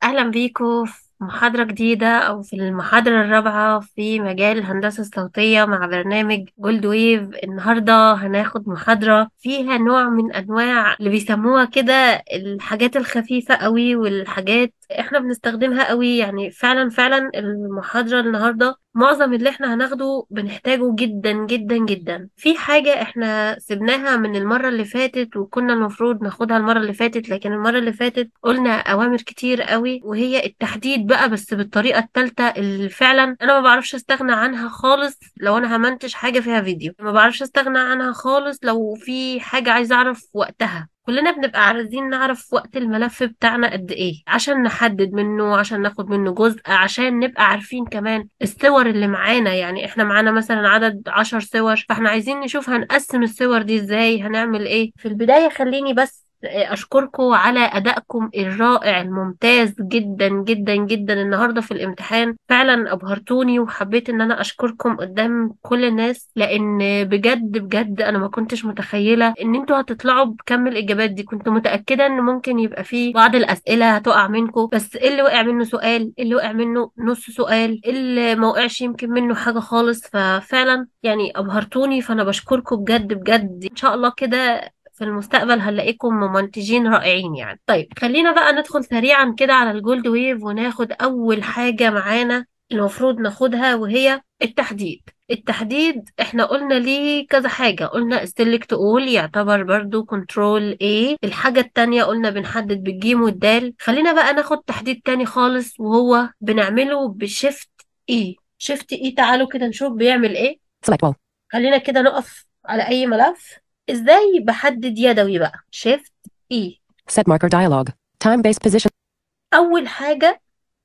أهلا بيكم في محاضرة جديدة أو في المحاضرة الرابعة في مجال الهندسة الصوتية مع برنامج جولد ويف النهاردة هناخد محاضرة فيها نوع من أنواع اللي بيسموها كده الحاجات الخفيفة قوي والحاجات احنا بنستخدمها قوي يعني فعلا فعلا المحاضرة النهاردة معظم اللي احنا هناخده بنحتاجه جدا جدا جدا في حاجة احنا سبناها من المرة اللي فاتت وكنا المفروض ناخدها المرة اللي فاتت لكن المرة اللي فاتت قلنا أوامر كتير قوي وهي التحديد بقى بس بالطريقة التالتة اللي فعلا أنا ما بعرفش استغنى عنها خالص لو أنا همنتج حاجة فيها فيديو ما بعرفش استغنى عنها خالص لو في حاجة عايزة أعرف وقتها كلنا بنبقى عايزين نعرف وقت الملف بتاعنا قد ايه عشان نحدد منه عشان ناخد منه جزء عشان نبقى عارفين كمان الصور اللي معانا يعني احنا معانا مثلا عدد عشر صور فاحنا عايزين نشوف هنقسم الصور دي ازاي هنعمل ايه في البداية خليني بس أشكركم على أدائكم الرائع الممتاز جدا جدا جدا النهاردة في الامتحان فعلا أبهرتوني وحبيت إن أنا أشكركم قدام كل الناس لأن بجد بجد أنا ما كنتش متخيلة إن أنتوا هتطلعوا بكم الإجابات دي كنت متأكدة إن ممكن يبقى في بعض الأسئلة هتقع منكم بس اللي وقع منه سؤال اللي وقع منه نص سؤال اللي ما وقعش يمكن منه حاجة خالص ففعلا يعني أبهرتوني فأنا بشكركم بجد بجد إن شاء الله كده في المستقبل هنلاقيكم ممنتجين رائعين يعني طيب خلينا بقى ندخل سريعا كده على الجولد ويف وناخد أول حاجة معانا المفروض ناخدها وهي التحديد التحديد احنا قلنا ليه كذا حاجة قلنا select all يعتبر برضو control A الحاجة التانية قلنا بنحدد بالجيم والدال خلينا بقى ناخد تحديد تاني خالص وهو بنعمله بشيفت E شيفت E تعالوا كده نشوف بيعمل ايه Select all. خلينا كده نقف على أي ملف ازاي بحدد يدوي بقى شيفت اي Set marker dialog. Time based position. اول حاجة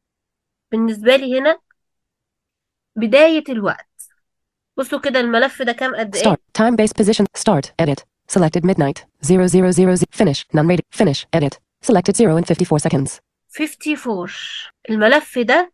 بالنسبة لي هنا بداية الوقت بصوا كده الملف ده كام قد ايه Start. Time based position. Start. Edit. Selected midnight. 0000. Finish. Non rated. Finish. Edit. Selected 0 and 54 seconds. 54 الملف ده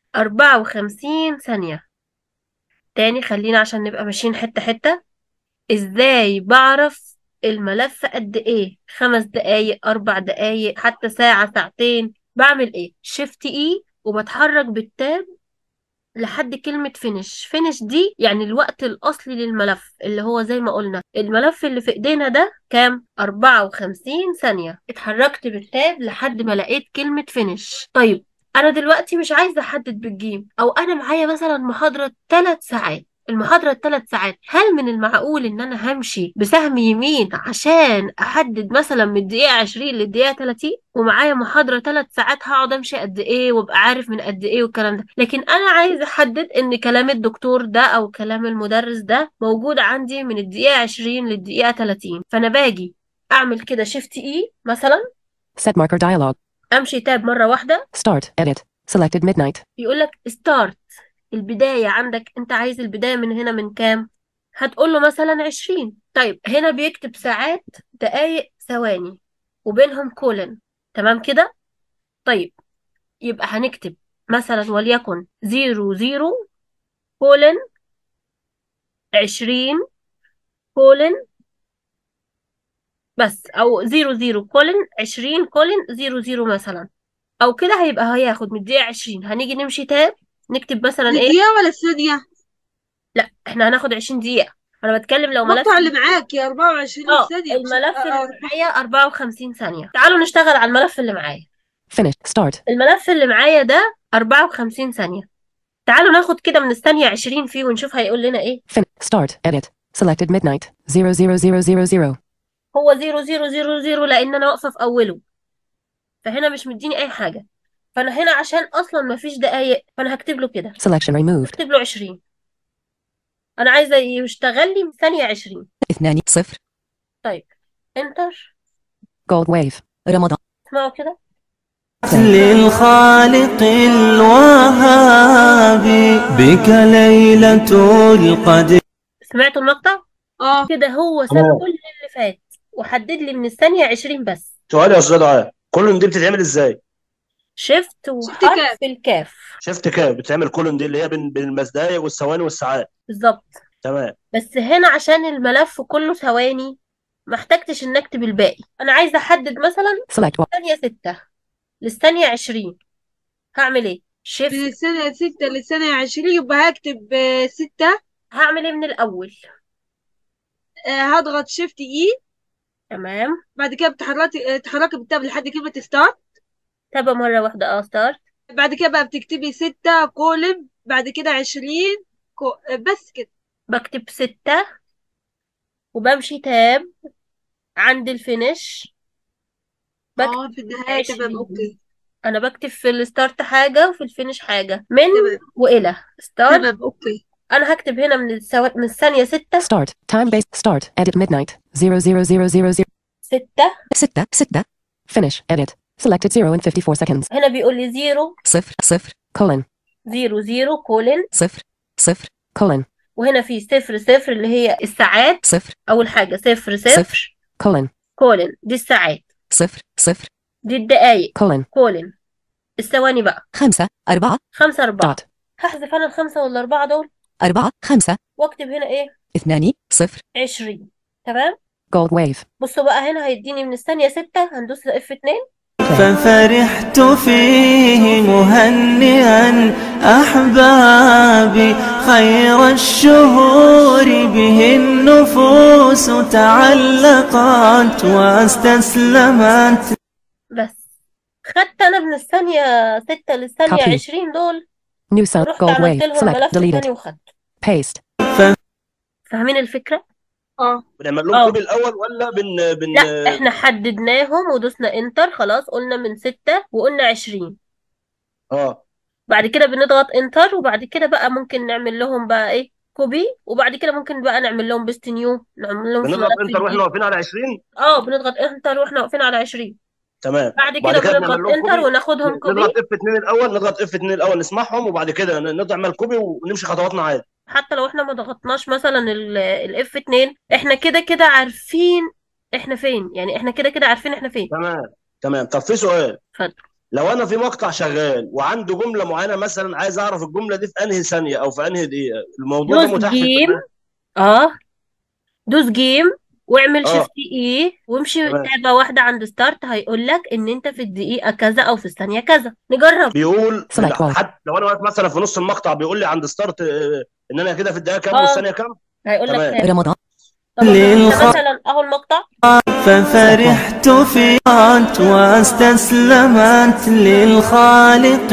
54 ثانية تاني خلينا عشان نبقى ماشيين حتة حتة ازاي بعرف الملف قد ايه خمس دقايق اربع دقايق حتى ساعة ساعتين بعمل ايه شيفت اي وبتحرك بالتاب لحد كلمة فينش فينش دي يعني الوقت الأصلي للملف اللي هو زي ما قلنا الملف اللي في ايدينا ده كام 54 ثانية اتحركت بالتاب لحد ما لقيت كلمة فينش طيب أنا دلوقتي مش عايزة أحدد بالجيم أو أنا معايا مثلا محاضرة 3 ساعات المحاضرة الثلاث ساعات هل من المعقول ان انا همشي بسهم يمين عشان احدد مثلا من الدقيقة 20 للدقيقة 30 ومعايا محاضرة ثلاث ساعات هقعد امشي قد ايه وابقى عارف من قد ايه والكلام ده لكن انا عايز احدد ان كلام الدكتور ده او كلام المدرس ده موجود عندي من الدقيقة 20 للدقيقة 30 فانا باجي اعمل كده شيفت اي مثلا Set marker dialog. امشي تاب مرة واحدة Start. Edit. Selected midnight. يقول لك ستارت البداية عندك انت عايز البداية من هنا من كام هتقول له مثلا عشرين طيب هنا بيكتب ساعات دقايق ثواني وبينهم كولن تمام كده طيب يبقى هنكتب مثلا وليكن زيرو زيرو كولن عشرين كولن بس او زيرو زيرو كولن عشرين كولن زيرو زيرو مثلا او كده هيبقى هياخد من الدقيقة عشرين هنيجي نمشي تاب نكتب مثلا ايه دقيقة ولا ثانية؟ لا احنا هناخد 20 دقيقة انا بتكلم لو ملف المقطع اللي معاك يا 24 اه ثانية مش الملف اللي آه، معايا 54 ثانية تعالوا نشتغل على الملف اللي معايا Finish. Start. الملف اللي معايا ده 54 ثانية تعالوا ناخد كده من الثانية 20 فيه ونشوف هيقول لنا ايه Fin. Start. Edit. Selected midnight. 00000. هو 0000 لان انا واقفة في اوله فهنا مش مديني اي حاجة فانا هنا عشان اصلا مفيش دقايق فانا هكتب له كده Selection removed. هكتب له 20 انا عايزة يشتغل لي من ثانية 20 اثنان صفر. طيب انتر Gold wave. رمضان. اسمعوا كده للخالق الوهاب بك ليلة القدر سمعتوا المقطع اه كده هو ساب اه كل اللي فات وحدد لي من الثانية 20 بس سؤال يا استاذ دعاء كولون دي بتتعمل ازاي؟ شيفت شفت وحرف كام الكاف شفت كام بتعمل كولون دي اللي هي بين بين الدقايق والثواني والساعات بالظبط تمام بس هنا عشان الملف كله ثواني ما احتجتش ان اكتب الباقي انا عايزه احدد مثلا Select all. ثانية ستة للثانية عشرين هعمل ايه من شيفت الثانية ستة للثانية عشرين يبقى هكتب آه، ستة هعمل ايه من الاول آه، هضغط شيفت اي تمام بعد كده بتحركي آه، تحركي بالتاب لحد كلمة ستارت تابع مرة واحدة اه ستارت بعد كده بقى بتكتبي ستة كولم بعد كده عشرين كو... آه، بس كده بكتب ستة وبمشي تاب عند الفينش بكتب اه في النهاية تمام عشرين اوكي انا بكتب في الستارت حاجة وفي الفينش حاجة من تمام والى ستارت تمام اوكي انا هكتب هنا من السو... من الثانية ستة Start. Time based. Start. Edit midnight. 00000. ستة ستة ستة. Finish. Edit. Selected 0 and 54 seconds. هنا بيقول لي زيرو صفر صفر. Colon. زيرو زيرو كولن صفر صفر. Colon. وهنا في صفر صفر اللي هي الساعات صفر أول حاجة صفر صفر صفر. Colon. كولن دي الساعات صفر صفر. دي الدقايق Colon. كولن الثواني بقى خمسة أربعة. خمسة أربعة Dot. هحذف أنا الخمسة والأربعة دول أربعة خمسة. وأكتب هنا إيه اثنان صفر. عشرين تمام Gold wave. بصوا بقى هنا هيديني من الثانية ستة هندوس اف اتنين ففرحت فيه مهنئا أحبابي خير الشهور به النفوس تعلقت واستسلمت بس خدت أنا من الثانية ستة للثانية Copy. عشرين دول New sound. ورحت Gold عملت wave. لهم Select. ملف Delete تاني it. وخدته Paste. فاهمين الفكرة؟ اه بنعمل لهم اه كوبي الاول ولا بن بن لا احنا حددناهم ودوسنا انتر خلاص قلنا من ستة وقلنا عشرين اه بعد كده بنضغط انتر وبعد كده بقى ممكن نعمل لهم بقى ايه كوبي وبعد كده ممكن بقى نعمل لهم بيست نيو نعمل لهم في بنضغط ملف انتر واحنا جديد واقفين على 20 اه بنضغط انتر واحنا واقفين على 20 تمام بعد وبعد كده كده بنضغط بنعمل لهم انتر كوبي وناخدهم كوبي نضغط اف 2 الاول نضغط اف 2 الاول نسمعهم وبعد كده نضغط نعمل كوبي ونمشي خطواتنا عادي حتى لو احنا ما ضغطناش مثلا الاف 2 احنا كده كده عارفين احنا فين يعني احنا كده كده عارفين احنا فين تمام تمام طب في سؤال اتفضل لو انا في مقطع شغال وعنده جمله معينه مثلا عايز اعرف الجمله دي في انهي ثانيه او في انهي دقيقه الموضوع ده دوس متاح في جيم البرنامج اه دوس جيم واعمل اه شيفت اي وامشي تمام تابة واحدة عند ستارت هيقول لك ان انت في الدقيقة كذا او في الثانية كذا نجرب بيقول في Select one. حد لو انا واقف مثلا في نص المقطع بيقول لي عند ستارت آه، ان انا كده في الدقيقه كام اه والثانيه كام هيقول لك تمام كام رمضان. طب احنا للخ... مثلا اهو المقطع ففرحت فيه واستسلمت للخالق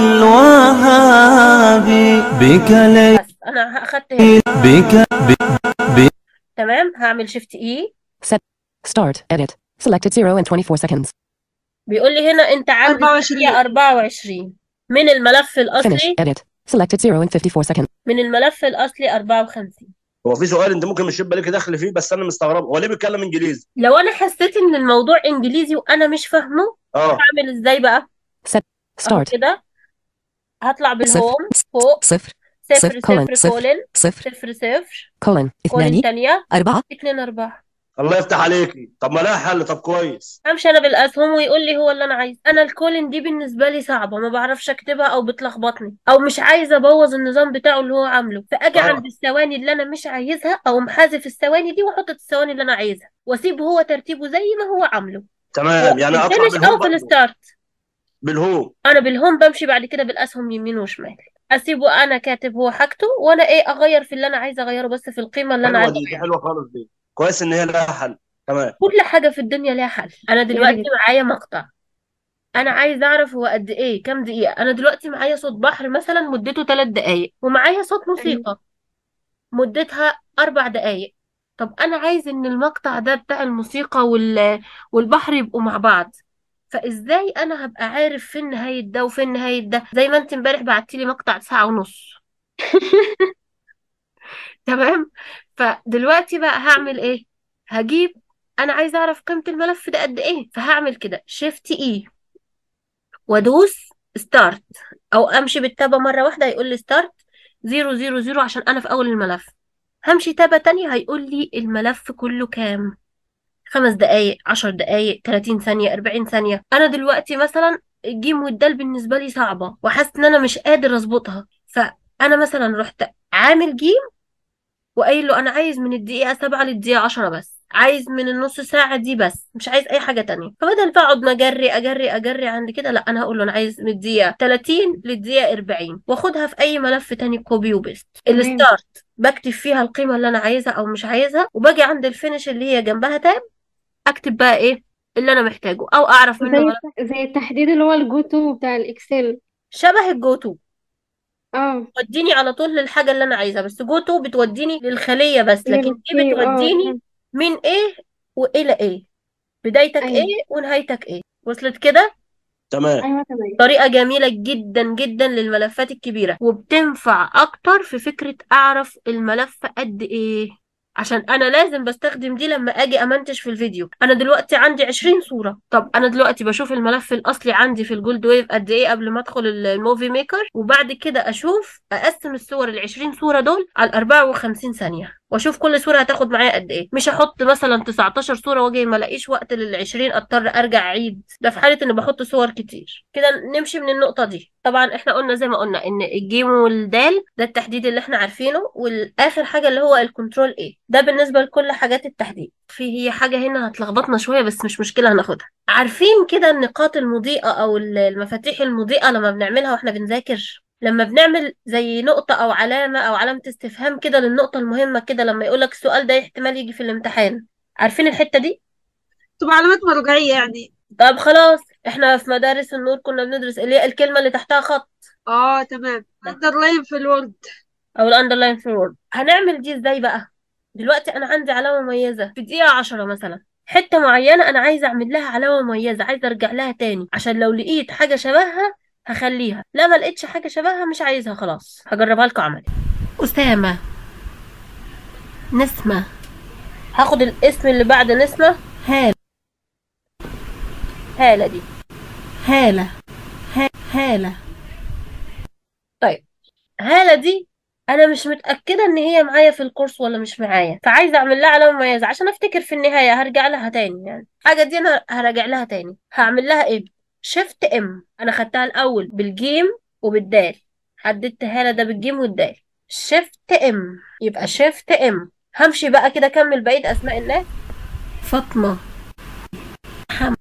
الوهاب بك لي بس انا اخدت هنا بك ب... تمام هعمل شيفت اي Set. Start. Edit. Selected 0 and 24 seconds. بيقول لي هنا انت عند أربعة الدقيقة وعشرين 24 من الملف Finish. الاصلي Edit. Selected 0 and 54 seconds. من الملف الاصلي 54 هو في سؤال انت ممكن مش يبقى ليك دخل فيه بس انا مستغرب هو ليه بيتكلم انجليزي لو انا حسيت ان الموضوع انجليزي وانا مش فاهمه اه هعمل ازاي بقى Set. اهو Start. كده هطلع صفر بالهوم فوق صفر صفر صفر كولن صفر صفر كولن صفر صفر صفر كولن كولن اثنان تانية أربعة اتنين أربعة الله يفتح عليكي طب ما لها حل طب كويس امشي انا بالاسهم ويقول لي هو اللي انا عايزه انا الكولن دي بالنسبه لي صعبه ما بعرفش اكتبها او بتلخبطني او مش عايزه ابوظ النظام بتاعه اللي هو عامله فاجي اه عند الثواني اللي انا مش عايزها او محذف الثواني دي واحط الثواني اللي انا عايزها واسيبه هو ترتيبه زي ما هو عامله تمام يعني في اطلع الفينش بالهوم او في برضه الستارت بالهوم انا بالهوم بمشي بعد كده بالاسهم يمين وشمال اسيبه انا كاتب هو حاجته وانا ايه اغير في اللي انا عايزه اغيره بس في القيمه اللي انا حلوه عايزه دي دي اغيرها حلوه خالص دي كويس ان هي لها حل تمام كل حاجه في الدنيا ليها حل انا دلوقتي معايا مقطع انا عايز اعرف هو قد ايه كام دقيقة انا دلوقتي معايا صوت بحر مثلا مدته 3 دقايق ومعايا صوت موسيقى مدتها 4 دقايق طب انا عايز ان المقطع ده بتاع الموسيقى وال... والبحر يبقوا مع بعض فازاي انا هبقى عارف فين نهاية ده وفين نهاية ده زي ما انت امبارح بعتيلي مقطع ساعة ونص تمام فدلوقتي بقى هعمل ايه هجيب انا عايزه اعرف قيمة الملف ده قد ايه فهعمل كده شيفت اي وادوس ستارت او امشي بالتابة مرة واحدة هيقول لي ستارت زيرو زيرو زيرو عشان انا في اول الملف همشي تابة تانية هيقول لي الملف كله كام خمس دقايق عشر دقايق تلاتين ثانية أربعين ثانية أنا دلوقتي مثلا الجيم والدال بالنسبة لي صعبة وحاسة إن أنا مش قادر أظبطها فأنا مثلا رحت عامل جيم وقايل له أنا عايز من الدقيقة سبعة للدقيقة عشرة بس عايز من النص ساعة دي بس مش عايز أي حاجة تانية فبدل ما أقعد ما أجري أجري أجري عند كده لا أنا هقول له أنا عايز من الدقيقة 30 للدقيقة 40 وآخدها في أي ملف تاني كوبي وبيست تمام الستارت بكتب فيها القيمة اللي أنا عايزها أو مش عايزها وباجي عند الفينش اللي هي جنبها تاب أكتب بقى إيه اللي أنا محتاجه أو أعرف منه زي ملف الت- زي التحديد اللي هو الجو تو بتاع الاكسل شبه الجوتو اه توديني على طول للحاجة اللي أنا عايزها بس جوتو بتوديني للخلية بس لكن دي للكي اه بتوديني فهمت. من إيه وإلى إيه بدايتك ايوه إيه ونهايتك إيه وصلت كده تمام ايوه تمام طريقة جميلة جدا جدا للملفات الكبيرة وبتنفع أكتر في فكرة أعرف الملف قد إيه عشان أنا لازم بستخدم دي لما أجي أمنتج في الفيديو أنا دلوقتي عندي 20 صورة طب أنا دلوقتي بشوف الملف الأصلي عندي في الجولد ويف قد إيه قبل ما أدخل الموفي ميكر وبعد كده أشوف أقسم الصور ال 20 صورة دول على 54 ثانية واشوف كل صوره هتاخد معايا قد ايه مش هحط مثلا 19 صوره واجي ما الاقيش وقت لل 20 اضطر ارجع اعيد ده في حاله اني بحط صور كتير كده نمشي من النقطه دي طبعا احنا قلنا زي ما قلنا ان الجيم والدال ده التحديد اللي احنا عارفينه والاخر حاجه اللي هو الكنترول ايه ده بالنسبه لكل حاجات التحديد في هي حاجه هنا هتلخبطنا شويه بس مش مشكله هناخدها عارفين كده النقاط المضيئه او المفاتيح المضيئه لما بنعملها واحنا بنذاكر لما بنعمل زي نقطة أو علامة أو علامة استفهام كده للنقطة المهمة كده لما يقولك السؤال ده احتمال يجي في الامتحان عارفين الحتة دي؟ تبقى علامات مرجعية يعني طب خلاص احنا في مدارس النور كنا بندرس اللي هي الكلمة اللي تحتها خط اه تمام ده اندرلاين في الوورد أو الأندرلاين في الوورد هنعمل دي ازاي بقى؟ دلوقتي أنا عندي علامة مميزة في دقيقة عشرة مثلا حتة معينة أنا عايزة أعمل لها علامة مميزة عايزة أرجع لها تاني عشان لو لقيت حاجة شبهها هخليها لا ما لقيتش حاجة شبهها مش عايزها خلاص هجربها لكم عملي أسامة نسمة هاخد الاسم اللي بعد نسمة هالة هالة دي هالة ها- هالة طيب هالة دي انا مش متأكدة ان هي معايا في الكورس ولا مش معايا فعايزة اعمل لها علامة مميزة عشان افتكر في النهاية هرجع لها تاني يعني الحاجة دي انا هرجع لها تاني هعمل لها ايه شيفت ام انا خدتها الاول بالجيم وبالدال حددت هالة ده بالجيم والدال شيفت ام يبقى شيفت ام همشي بقى كده اكمل بقية اسماء الناس فاطمة محمد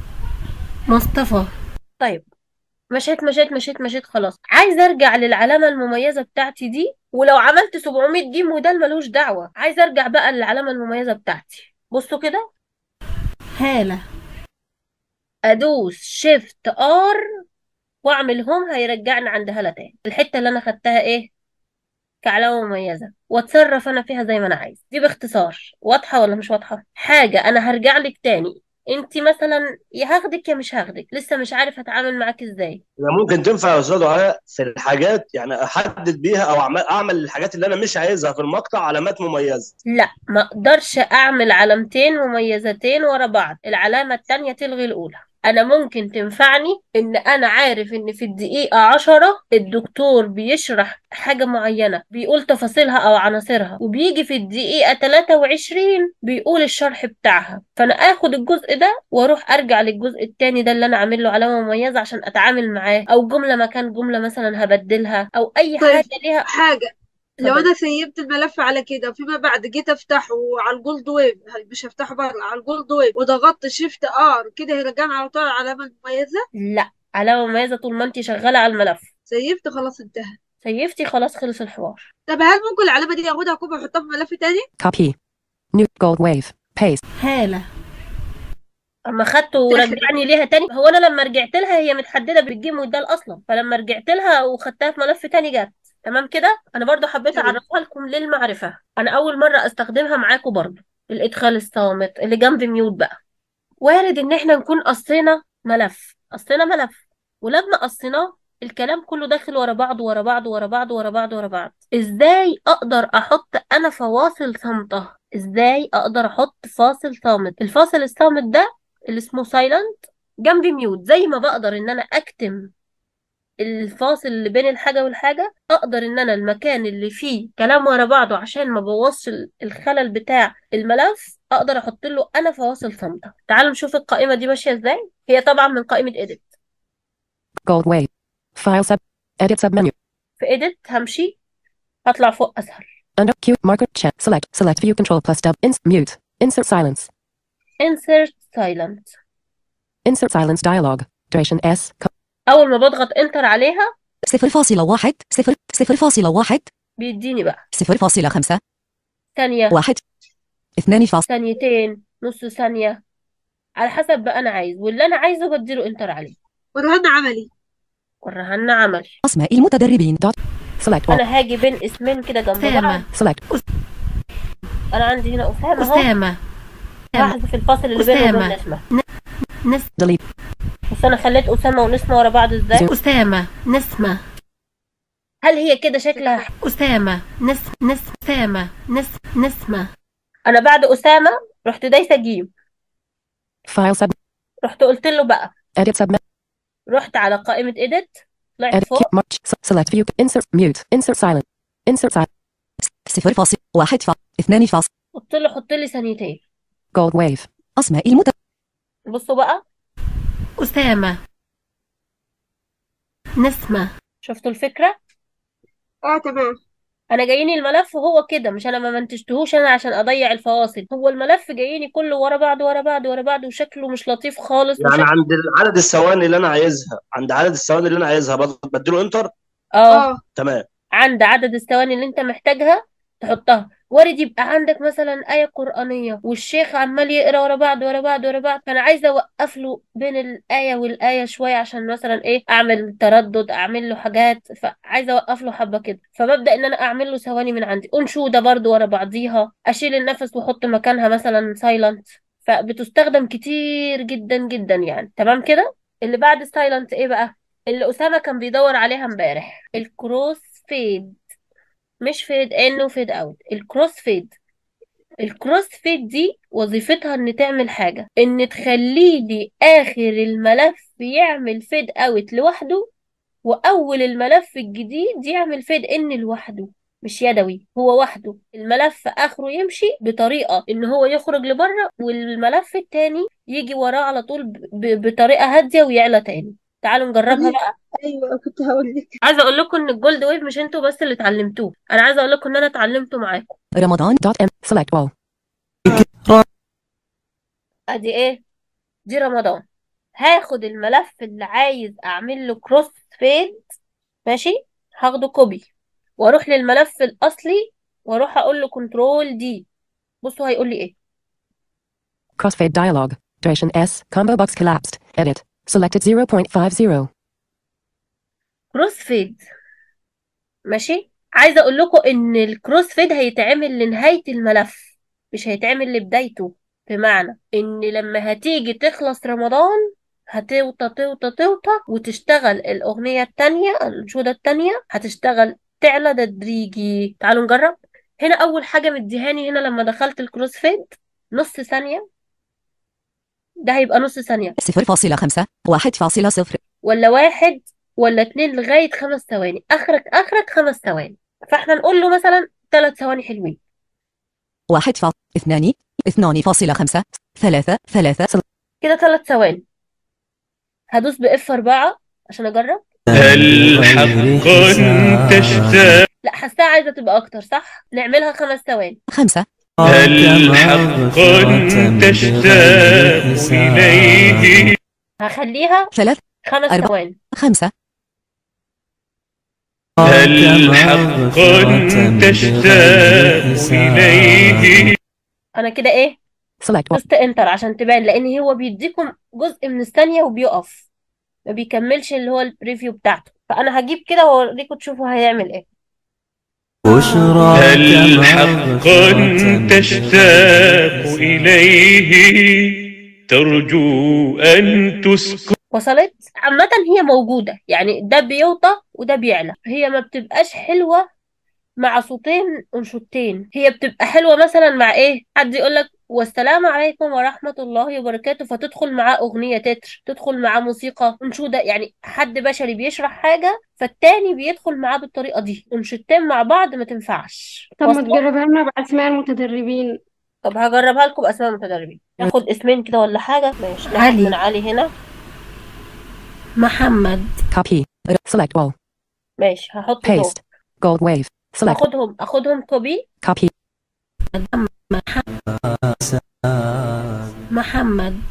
مصطفى طيب مشيت مشيت مشيت مشيت خلاص عايزه ارجع للعلامه المميزه بتاعتي دي ولو عملت 700 جيم ودال ملوش دعوه عايزه ارجع بقى للعلامه المميزه بتاعتي بصوا كده هاله ادوس شيفت ار واعمل هوم هيرجعني عند هاله تاني الحته اللي انا خدتها ايه كعلامه مميزه واتصرف انا فيها زي ما انا عايز دي باختصار واضحه ولا مش واضحه حاجه انا هرجع لك تاني انت مثلا يا هاخدك يا مش هاخدك لسه مش عارف اتعامل معاك ازاي هي ممكن تنفع يا استاذ دعاء في الحاجات يعني احدد بيها او اعمل اعمل الحاجات اللي انا مش عايزها في المقطع علامات مميزه لا ما اقدرش اعمل علامتين مميزتين ورا بعض العلامة التانية تلغي الاولى انا ممكن تنفعني ان انا عارف ان في الدقيقة عشرة الدكتور بيشرح حاجة معينة بيقول تفاصيلها او عناصرها وبيجي في الدقيقة 23 بيقول الشرح بتاعها فانا اخد الجزء ده واروح ارجع للجزء التاني ده اللي انا عامل له علامة مميزة عشان اتعامل معاه او جملة مكان جملة مثلا هبدلها او اي طيب حاجة ليها حاجة لو اتفضل انا سيبت الملف على كده وفيما بعد جيت افتحه على الجولد ويب هل- مش هفتحه بره على الجولد ويب وضغطت شيفت ار كده هيرجعني على طول على العلامة المميزة لا علامة مميزة طول ما انت شغالة على الملف سيبت خلاص انتهى سيفتي خلاص خلص الحوار طب هل ممكن العلامة دي اخدها كوبي واحطها في ملف تاني؟ Copy. New gold wave. Paste. هالة اما خدته ورجعني ليها تاني هو انا لما رجعت لها هي متحدده بالجيم والدال اصلا فلما رجعت لها وخدتها في ملف تاني جت تمام كده انا برضو حبيت تمام اعرفها لكم للمعرفه انا اول مره استخدمها معاكم برضو الادخال الصامت اللي جنب ميوت بقى وارد ان احنا نكون قصينا ملف قصينا ملف ولما قصيناه الكلام كله داخل ورا بعض ورا بعض ورا بعض ورا بعض ورا بعض ازاي اقدر احط انا فواصل صامتة ازاي اقدر احط فاصل صامت الفاصل الصامت ده اللي اسمه سايلنت جنب ميوت زي ما بقدر ان انا اكتم الفاصل اللي بين الحاجة والحاجة اقدر ان انا المكان اللي فيه كلام ورا بعضه عشان ما بوظش ال- الخلل بتاع الملف اقدر احط له انا فواصل صامتة تعالوا نشوف القائمة دي ماشية ازاي هي طبعا من قائمة edit Gold wave. File sub. Edit submenu. في edit همشي هطلع فوق اسهل Under Q marker check. Select. Select view control plus dub. Ins. Mute. Insert silence. insert silent Insert silence dialogue. Duration S. Co- اول ما بضغط انتر عليها صفر فاصلة واحد صفر صفر فاصلة واحد بيديني بقى صفر فاصلة خمسة ثانية واحد اثنان فاصلة ثانيتين نص ثانية على حسب بقى انا عايز واللي انا عايزه بديله انتر عليه ورهنا عملي ورهنا عمل أسماء المتدربين Dot. Select all. انا هاجي بين اسمين كده جنب بعض أسامة Select. انا عندي هنا اسامة اهو أسامة هحذف الفاصل اللي بينه وبين أسامة. نسمة نس Delete. بس انا خليت اسامة ونسمة ورا بعض ازاي أسامة نسمة هل هي كده شكلها أسامة نس نس أسامة نس نسمة انا بعد اسامة رحت دايسة جيم File sub. رحت قلت له بقى Edit submit. رحت على قائمة edit طلعت Edit. فوق Keep March. S- Select view. Insert mute. Insert silent. Insert silent. صفر فاصلة واحد فاصلة اثنان فاصلة قلت له حط لي ثانيتين Gold wave. أسماء المت بصوا بقى أسامة نسمة شفتوا الفكرة اه تمام انا جايني الملف هو كده مش انا ما منتجتهوش انا عشان اضيع الفواصل هو الملف جايني كله ورا بعض ورا بعض ورا بعض وشكله مش لطيف خالص يعني وشكله عند عدد الثواني اللي انا عايزها عند عدد الثواني اللي انا عايزها بض- بديله انتر اه اه تمام عند عدد الثواني اللي انت محتاجها تحطها وارد يبقى عندك مثلا آية قرآنية والشيخ عمال يقرا ورا بعض ورا بعض ورا بعض فانا عايزة اوقف له بين الآية والآية شوية عشان مثلا ايه اعمل تردد اعمل له حاجات فعايزة اوقف له حبة كده فببدأ ان انا اعمل له ثواني من عندي انشودة برضو ورا بعضيها اشيل النفس واحط مكانها مثلا سايلنت فبتستخدم كتير جدا جدا يعني تمام كده اللي بعد السايلنت ايه بقى اللي أسامة كان بيدور عليها امبارح الكروس فيد مش فيد ان وفيد اوت الكروس فيد الكروس فيد دي وظيفتها ان تعمل حاجة ان تخلي لي اخر الملف يعمل فيد اوت لوحده واول الملف الجديد يعمل فيد ان لوحده مش يدوي هو وحده الملف اخره يمشي بطريقة ان هو يخرج لبره والملف التاني يجي وراه على طول ب- ب- بطريقة هادية ويعلى تاني تعالوا نجربها بقى ايوه كنت هقول لك عايزه اقول لكم ان الجولد ويف مش انتوا بس اللي اتعلمتوه انا عايزه اقول لكم ان انا اتعلمته معاكم رمضان Dot M. Select all. ادي ايه دي رمضان هاخد الملف اللي عايز اعمل له كروس فيد ماشي هاخده كوبي واروح للملف الاصلي واروح اقول له كنترول دي بصوا هيقول لي ايه Crossfade dialog. Duration S. Combo box collapsed. Edit. Selected 0.50. كروس فيد ماشي عايزه اقول لكم ان الكروس فيد هيتعمل لنهايه الملف مش هيتعمل لبدايته بمعنى ان لما هتيجي تخلص رمضان هتوطى توطى توطى وتشتغل الاغنيه التانية الانشوده التانية هتشتغل تعلى تدريجي تعالوا نجرب هنا اول حاجه مديهاني هنا لما دخلت الكروس فيد نص ثانيه ده هيبقى نص ثانيه صفر فاصلة خمسة واحد فاصلة صفر ولا واحد ولا اتنين لغاية خمس ثواني آخرك آخرك خمس ثواني فاحنا نقول له مثلا ثلاث ثواني حلوين واحد فاصلة اثنان اثنان فاصلة خمسة ثلاثة ثلاثة كده ثلاث ثواني هدوس بإف أربعة عشان أجرب هل حقا تشتاق لا حاساها عايزة تبقى أكتر صح نعملها خمس ثواني خمسة هل حقا تشتاق إليه هخليها ثلاث خمس أربعة. ثواني خمسة هل حقا تشتاق إليه أنا كده إيه Select all. دوست انتر عشان تبان لأن هو بيديكم جزء من الثانية وبيقف ما بيكملش اللي هو البريفيو بتاعته فأنا هجيب كده وأوريكم تشوفوا هيعمل إيه بشراك هل حقا تشتاق إليه ترجو أن تسكن وصلت عامة هي موجودة يعني ده بيوطى وده بيعلى هي ما بتبقاش حلوة مع صوتين انشوتين هي بتبقى حلوة مثلا مع ايه حد يقولك والسلام عليكم ورحمة الله وبركاته فتدخل معاه أغنية تتر تدخل معاه موسيقى انشودة يعني حد بشري بيشرح حاجة فالتاني بيدخل معاه بالطريقة دي انشودتين مع بعض ما تنفعش طب ما واصلة تجربها لنا بأسماء المتدربين طب هجربها لكم بأسماء المتدربين ناخد اسمين كده ولا حاجة ماشي ناخد علي. من علي هنا محمد Copy. Select all. ماشي هحط دول Paste. Gold wave. Select. اخدهم اخدهم كوبي Copy. محمد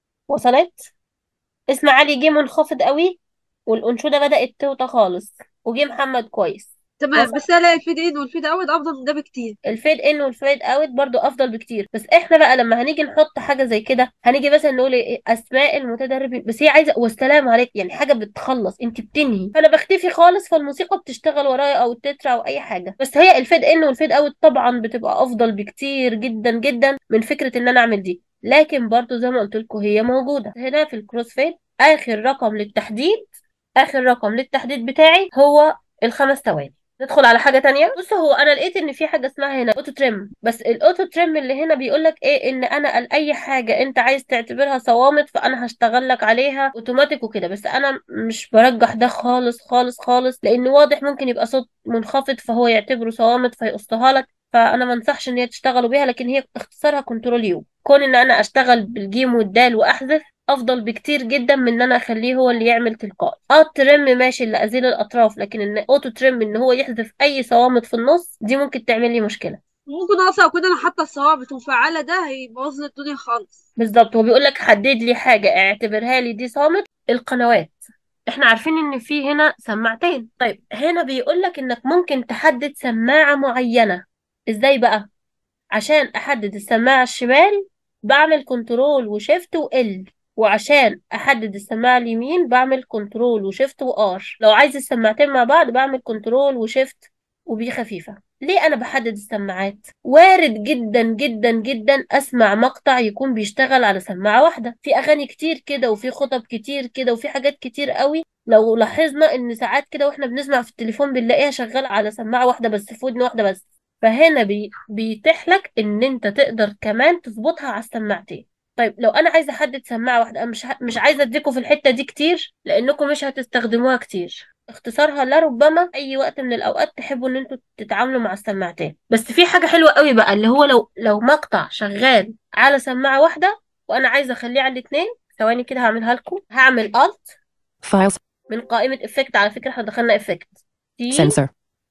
وصلت اسم علي جه منخفض قوي والأنشودة بدأت توطى خالص وجه محمد كويس تمام وصل بس انا الفيد ان والفيد اوت افضل من ده بكتير الفيد ان والفيد اوت برضو افضل بكتير بس احنا بقى لما هنيجي نحط حاجه زي كده هنيجي مثلا نقول ايه اسماء المتدربين بس هي عايزه والسلام عليك يعني حاجه بتخلص انت بتنهي فانا بختفي خالص فالموسيقى بتشتغل ورايا او التتر او اي حاجه بس هي الفيد ان والفيد اوت طبعا بتبقى افضل بكتير جدا جدا من فكره ان انا اعمل دي لكن برضو زي ما قلت لكم هي موجوده هنا في الكروس فيد اخر رقم للتحديد اخر رقم للتحديد بتاعي هو الخمس ثواني ندخل على حاجة تانية بص هو انا لقيت ان في حاجة اسمها هنا اوتو تريم بس الاوتو تريم اللي هنا بيقولك ايه ان انا قال اي حاجة انت عايز تعتبرها صوامت فانا هشتغل لك عليها اوتوماتيك وكده بس انا مش برجح ده خالص خالص خالص لان واضح ممكن يبقى صوت منخفض فهو يعتبره صوامت فيقصها لك فانا ما انصحش ان هي تشتغلوا بيها لكن هي اختصارها كنترول يو كون ان انا اشتغل بالجيم والدال واحذف افضل بكتير جدا من ان انا اخليه هو اللي يعمل تلقائي اه الترم ماشي اللي ازيل الاطراف لكن ان اوتو ترم ان هو يحذف اي صوامت في النص دي ممكن تعمل لي مشكله ممكن اصلا اكون انا حاطه الثوابت ومفعله ده هيبوظ لي الدنيا خالص بالظبط هو بيقول لك حدد لي حاجه اعتبرها لي دي صامت القنوات احنا عارفين ان في هنا سماعتين طيب هنا بيقول لك انك ممكن تحدد سماعه معينه ازاي بقى عشان احدد السماعه الشمال بعمل كنترول وشيفت وال وعشان احدد السماعه اليمين بعمل كنترول وشيفت وار لو عايز السماعتين مع بعض بعمل كنترول وشيفت وبي خفيفه ليه انا بحدد السماعات وارد جدا جدا جدا اسمع مقطع يكون بيشتغل على سماعه واحده في اغاني كتير كده وفي خطب كتير كده وفي حاجات كتير قوي لو لاحظنا ان ساعات كده واحنا بنسمع في التليفون بنلاقيها شغاله على سماعه واحده بس في ودن واحده بس فهنا بي... بيتيح لك ان انت تقدر كمان تظبطها على السماعتين طيب لو انا عايزه احدد سماعه واحده انا مش ه... مش عايزه اديكم في الحته دي كتير لانكم مش هتستخدموها كتير اختصارها لربما اي وقت من الاوقات تحبوا ان انتوا تتعاملوا مع السماعتين بس في حاجه حلوه قوي بقى اللي هو لو لو مقطع شغال على سماعه واحده وانا عايزه اخليه على الاثنين ثواني كده هعملها لكم هعمل الت Files. من قائمه افكت على فكره احنا دخلنا افكت تي Sensor.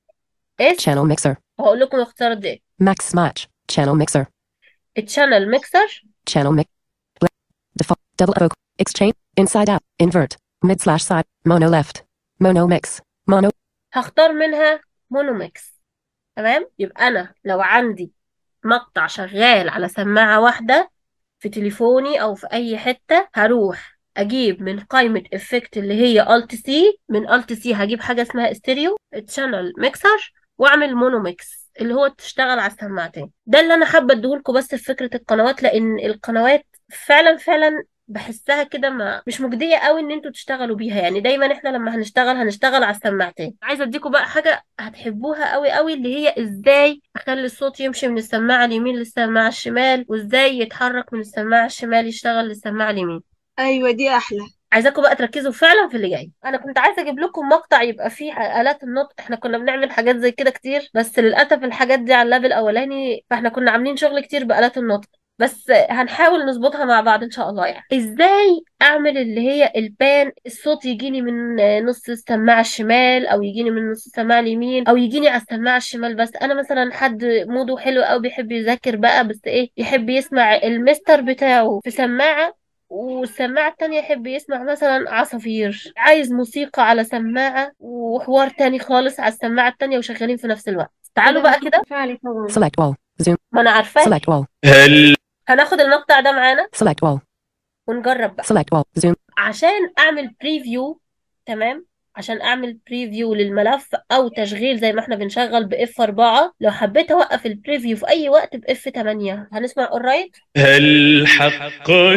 اس Channel mixer. هقول لكم اختصار دي Max match. Channel mixer. الشانل ميكسر Channel mix. Default. Double evoke. Exchange. Inside out. Invert. Mid slash side. Mono left. Mono mix. Mono. هختار منها مونوميكس تمام يبقى انا لو عندي مقطع شغال على سماعة واحدة في تليفوني او في اي حتة هروح اجيب من قائمة افكت اللي هي الت سي من الت سي هجيب حاجة اسمها استيريو تشانل ميكسر واعمل مونوميكس اللي هو تشتغل على السماعتين ده اللي انا حابة اديهولكوا بس في فكرة القنوات لان القنوات فعلا فعلا بحسها كده ما مش مجدية قوي ان انتوا تشتغلوا بيها يعني دايما احنا لما هنشتغل هنشتغل على السماعتين عايزة اديكوا بقى حاجة هتحبوها قوي قوي اللي هي ازاي اخلي الصوت يمشي من السماعة اليمين للسماعة الشمال وازاي يتحرك من السماعة الشمال يشتغل للسماعة اليمين ايوه دي احلى عايزاكم بقى تركزوا فعلا في اللي جاي انا كنت عايزه اجيب لكم مقطع يبقى فيه آلات النطق احنا كنا بنعمل حاجات زي كده كتير بس للاسف الحاجات دي على اللاب الاولاني فاحنا كنا عاملين شغل كتير بآلات النطق بس هنحاول نظبطها مع بعض ان شاء الله يعني ازاي اعمل اللي هي البان الصوت يجيني من نص السماعه الشمال او يجيني من نص السماعه اليمين او يجيني على السماعه الشمال بس انا مثلا حد موده حلو قوي بيحب يذاكر بقى بس ايه يحب يسمع المستر بتاعه في سماعه والسماعة التانية يحب يسمع مثلا عصافير عايز موسيقى على سماعة وحوار تاني خالص على السماعة التانية وشغالين في نفس الوقت تعالوا بقى كده فعلي طبعا Select wall. Zoom. ما انا عارفاه Select wall. هل هناخد المقطع ده معانا Select wall. ونجرب بقى Select wall. Zoom. عشان اعمل بريفيو تمام عشان اعمل بريفيو للملف او تشغيل زي ما احنا بنشغل باف 4 لو حبيت اوقف البريفيو في اي وقت باف 8 هنسمع alright هل حقا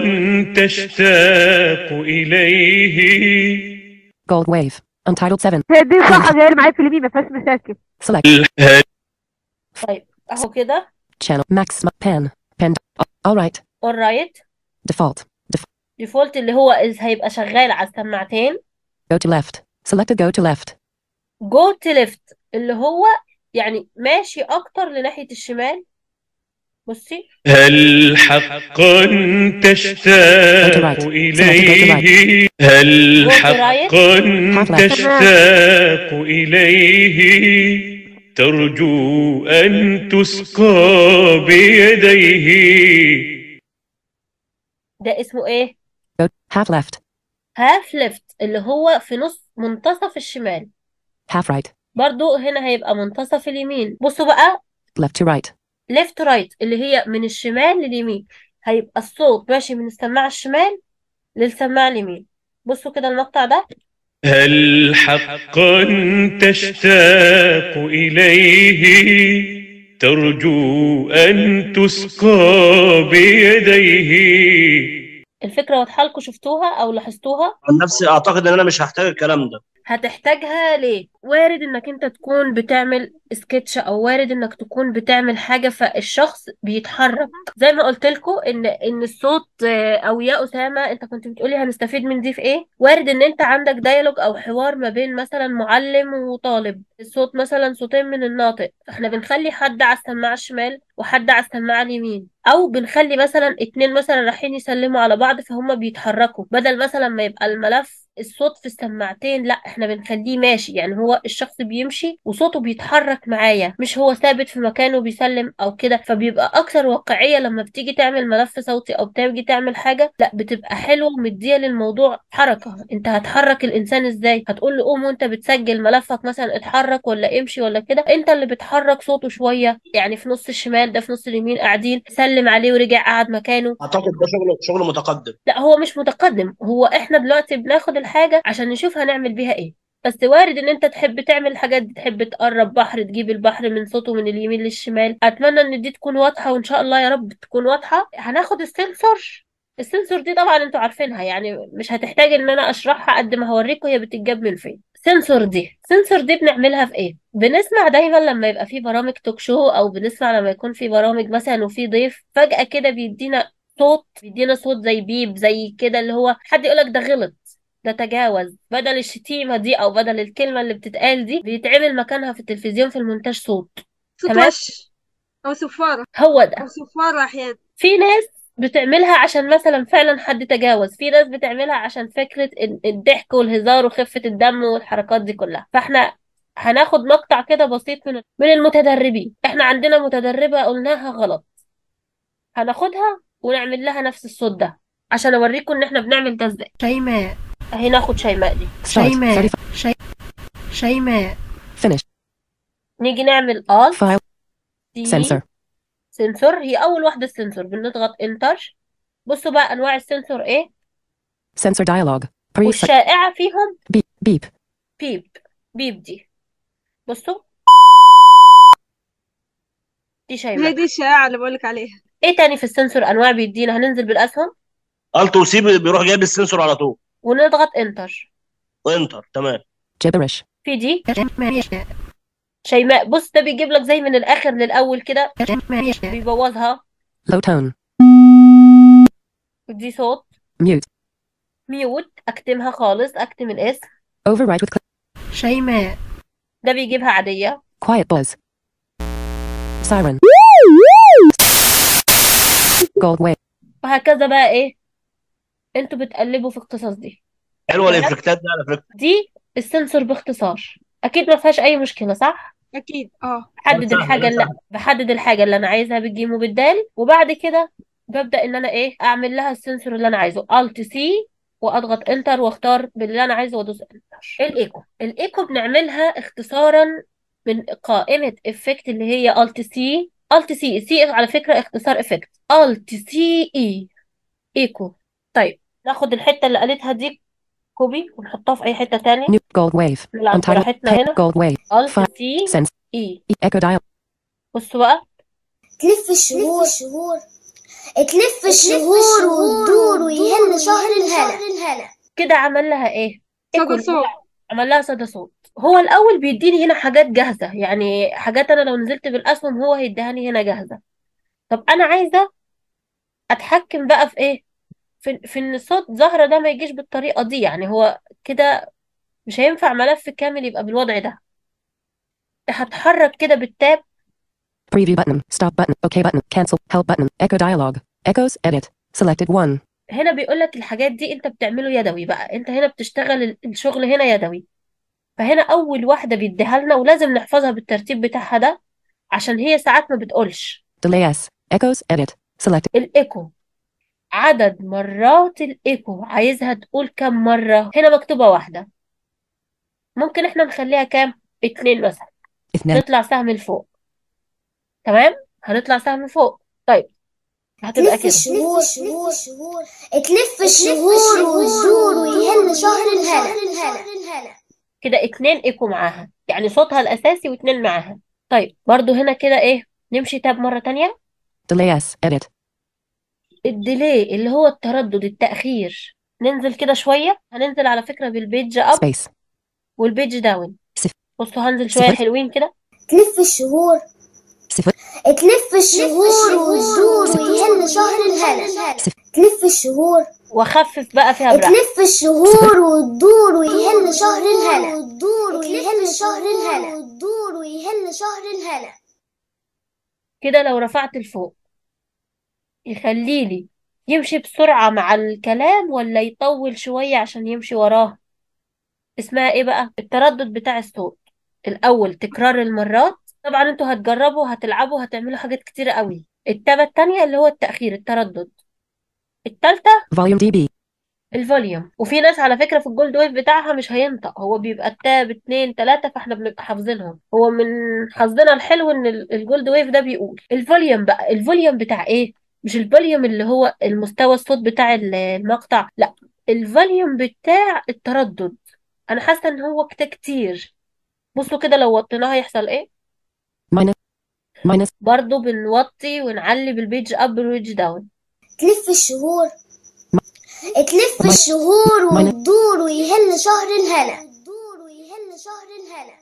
تشتاق إليه Gold wave. Untitled 7. هي دي صح زي اللي معايا في اليمين ما فيهاش مشاكل Select. هل طيب اهو كده Channel. Max. ma- Pen. Pen. All right. alright Default. ديفولت اللي هو إز- هيبقى شغال على السماعتين Go to left. Selected go to left. جو تو ليفت اللي هو يعني ماشي اكتر لناحية الشمال بصي هل حقا تشتاق إليه هل حقا تشتاق إليه ترجو أن تسقى بيديه ده اسمه ايه Go. Half left. هاف ليفت اللي هو في نص منتصف الشمال Half right. برضو هنا هيبقى منتصف اليمين بصوا بقى Left to right. ليفت رايت اللي هي من الشمال لليمين هيبقى الصوت ماشي من السماعة الشمال للسماعة اليمين بصوا كده المقطع ده هل حقا تشتاق إليه ترجو أن تسقى بيديه الفكرة واضحة لكم شفتوها أو لاحظتوها عن نفسي اعتقد ان انا مش هحتاج الكلام ده هتحتاجها ليه وارد انك انت تكون بتعمل سكتش او وارد انك تكون بتعمل حاجة فالشخص بيتحرك زي ما قلت لكم ان ان الصوت آه، او يا اسامة انت كنت بتقولي هنستفيد من دي في ايه وارد ان انت عندك ديالوج او حوار ما بين مثلا معلم وطالب الصوت مثلا صوتين من الناطق احنا بنخلي حد على السماعة الشمال وحد على السماعة اليمين او بنخلي مثلا اتنين مثلا رايحين يسلموا على بعض فهم بيتحركوا بدل مثلا ما يبقى الملف الصوت في السماعتين لا احنا بنخليه ماشي يعني هو الشخص بيمشي وصوته بيتحرك معايا مش هو ثابت في مكانه بيسلم او كده فبيبقى اكثر واقعية لما بتيجي تعمل ملف صوتي او بتيجي تعمل حاجة لا بتبقى حلوة ومدية للموضوع حركة انت هتحرك الانسان ازاي هتقول له قوم وانت بتسجل ملفك مثلا اتحرك ولا امشي ولا كده انت اللي بتحرك صوته شوية يعني في نص الشمال ده في نص اليمين قاعدين سلم عليه ورجع قعد مكانه اعتقد ده شغل شغل متقدم لا هو مش متقدم هو احنا دلوقتي بناخد الحاجة عشان نشوف هنعمل بيها ايه بس وارد ان انت تحب تعمل الحاجات دي تحب تقرب بحر تجيب البحر من صوته من اليمين للشمال اتمنى ان دي تكون واضحة وان شاء الله يا رب تكون واضحة هناخد السنسور السنسور دي طبعا انتوا عارفينها يعني مش هتحتاج ان انا اشرحها قد ما هوريكم هي بتتجاب من فين سنسور دي سنسور دي بنعملها في ايه بنسمع دايما لما يبقى في برامج توك شو او بنسمع لما يكون في برامج مثلا وفي ضيف فجأة كده بيدينا صوت بيدينا صوت زي بيب زي كده اللي هو حد يقولك ده غلط ده تجاوز بدل الشتيمة دي أو بدل الكلمة اللي بتتقال دي بيتعمل مكانها في التلفزيون في المونتاج صوت صوت تمام وش او صفارة هو او ده صفارة احيانا في ناس بتعملها عشان مثلا فعلا حد تجاوز في ناس بتعملها عشان فكرة ال- الضحك والهزار وخفة الدم والحركات دي كلها فاحنا هناخد مقطع كده بسيط من من المتدربين احنا عندنا متدربة قلناها غلط هناخدها ونعمل لها نفس الصوت ده عشان اوريكم ان احنا بنعمل ده ازاي شيماء اهي ناخد شيماء دي Start. شيماء 35. شي... شيماء Finish. نيجي نعمل alt File. C Sensor. سنسور هي اول واحدة السنسور بنضغط انتر بصوا بقى انواع السنسور ايه Sensor dialog. Preset. والشائعة فيهم Beep. Beep. بيب بيب دي بصوا دي هي شيماء دي الشائعة اللي بقولك عليها ايه تاني في السنسور انواع بيدينا هننزل بالاسهم الت وسي بيروح جايب السنسور على طول ونضغط انتر وانتر تمام Gibberish. في دي شيماء شيماء بص ده بيجيب لك زي من الاخر للاول كده شيماء بيبوظها Low tone. ودي صوت Mute. ميوت اكتمها خالص اكتم الاسم Overwrite with click. شيماء ده بيجيبها عادية Quiet buzz. Siren. Gold wave. وهكذا بقى ايه انتوا بتقلبوا في اختصاص دي حلوه تمام الافكتات دي على فكره دي السنسور باختصار اكيد ما فيهاش اي مشكلة صح اكيد اه بحدد سهله الحاجة لا اللي سهله بحدد الحاجة اللي انا عايزها بالجيم وبالدال وبعد كده ببدأ ان انا ايه اعمل لها السنسور اللي انا عايزه الت سي واضغط انتر واختار باللي انا عايزه وادوس انتر الايكو الايكو بنعملها اختصارا من قائمة افكت اللي هي الت سي الت سي سي على فكرة اختصار افكت الت سي اي ايكو طيب ناخد الحتة اللي قالتها دي كوبي ونحطها في اي حتة تانية New gold wave. نلعب Untitled. براحتنا Pay. هنا Gold wave. الت File. سي Sense. اي Echo dial. بصوا بقى تلف الشهور تلف الشهور وتدور ويهل شهر الهنا كده عمل لها ايه ايكو صدى اللي هو صوت عمل لها صدى صوت هو الاول بيديني هنا حاجات جاهزه يعني حاجات انا لو نزلت بالاسهم هو هيديهاني هنا جاهزه طب انا عايزه اتحكم بقى في ايه في, في ان الصوت زهرة ده ما يجيش بالطريقه دي يعني هو كده مش هينفع ملف كامل يبقى بالوضع ده هتحرك كده بالتاب Preview button. Stop button. OK button. Cancel. Help button. Echo dialog. Echoes. Edit. Selected 1. هنا بيقول لك الحاجات دي انت بتعمله يدوي بقى انت هنا بتشتغل ال- الشغل هنا يدوي فهنا اول واحده بيديها لنا ولازم نحفظها بالترتيب بتاعها ده عشان هي ساعات ما بتقولش Delay S. Echoes. Edit. Selected. الايكو عدد مرات الايكو عايزها تقول كم مرة هنا مكتوبة واحدة ممكن احنا نخليها كام اتنين مثلا اثنان نطلع سهم لفوق تمام هنطلع سهم فوق طيب هتبقى تلف كده الشهور شهور تلف الشهور وتدور ويهل شهر الهنا كده اتنين ايكو معاها يعني صوتها الاساسي واتنين معاها طيب برضو هنا كده ايه نمشي تاب مرة تانية Delay S. Edit. الديلي اللي هو التردد التأخير ننزل كده شوية هننزل على فكرة بالبيج اب Space. والبيج داون صفر بصوا هنزل شوية صفر حلوين كده تلف الشهور صفر تلف الشهور وتدور صفر ويهل شهر الهنا صفر تلف الشهور واخفف بقى فيها براحتي تلف الشهور وتدور ويهل شهر الهنا وتدور ويهل شهر الهنا وتدور ويهل شهر الهنا كده لو رفعت لفوق يخليلي يمشي بسرعة مع الكلام ولا يطول شوية عشان يمشي وراه اسمها ايه بقى التردد بتاع الصوت الاول تكرار المرات طبعا انتوا هتجربوا هتلعبوا هتعملوا حاجات كتيرة قوي التابة التانية اللي هو التأخير التردد التالتة Volume dB. الفوليوم وفي ناس على فكرة في الجولد ويف بتاعها مش هينطق هو بيبقى التاب اتنين تلاتة فاحنا بنبقى حافظينهم هو من حظنا الحلو ان ال- الجولد ويف ده بيقول الفوليوم بقى الفوليوم بتاع ايه مش الفوليوم اللي هو المستوى الصوت بتاع ال- المقطع لا الفوليوم بتاع التردد انا حاسة ان هو كده كتير بصوا كده لو وطيناها يحصل ايه Minus. Minus. برضو بنوطي ونعلي بالبيج اب والبيج داون تلف الشهور تلف Min- الشهور Minus. وتدور ويهل شهر الهنا وتدور ويهل شهر الهنا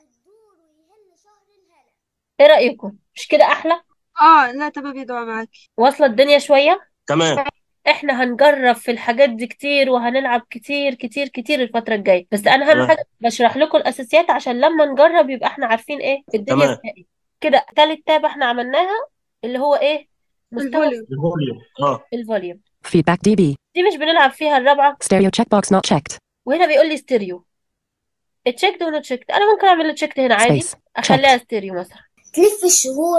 ايه رأيكم مش كده احلى اه لا تمام يا دعاء معاك واصلة الدنيا شوية تمام احنا هنجرب في الحاجات دي كتير وهنلعب كتير كتير كتير الفترة الجاية بس انا اهم تمام حاجة بشرح لكم الاساسيات عشان لما نجرب يبقى احنا عارفين ايه الدنيا تمام فيها ايه كده تالت تاب احنا عملناها اللي هو ايه مستوى الفوليوم الفوليوم اه الفوليوم Feedback dB. دي مش بنلعب فيها الرابعة Stereo checkbox not checked. وهنا بيقول لي ستيريو اتشيكت ولا تشيكت انا ممكن اعمل تشيكت هنا عادي Space. اخليها Checked. ستيريو مثلا تلف الشهور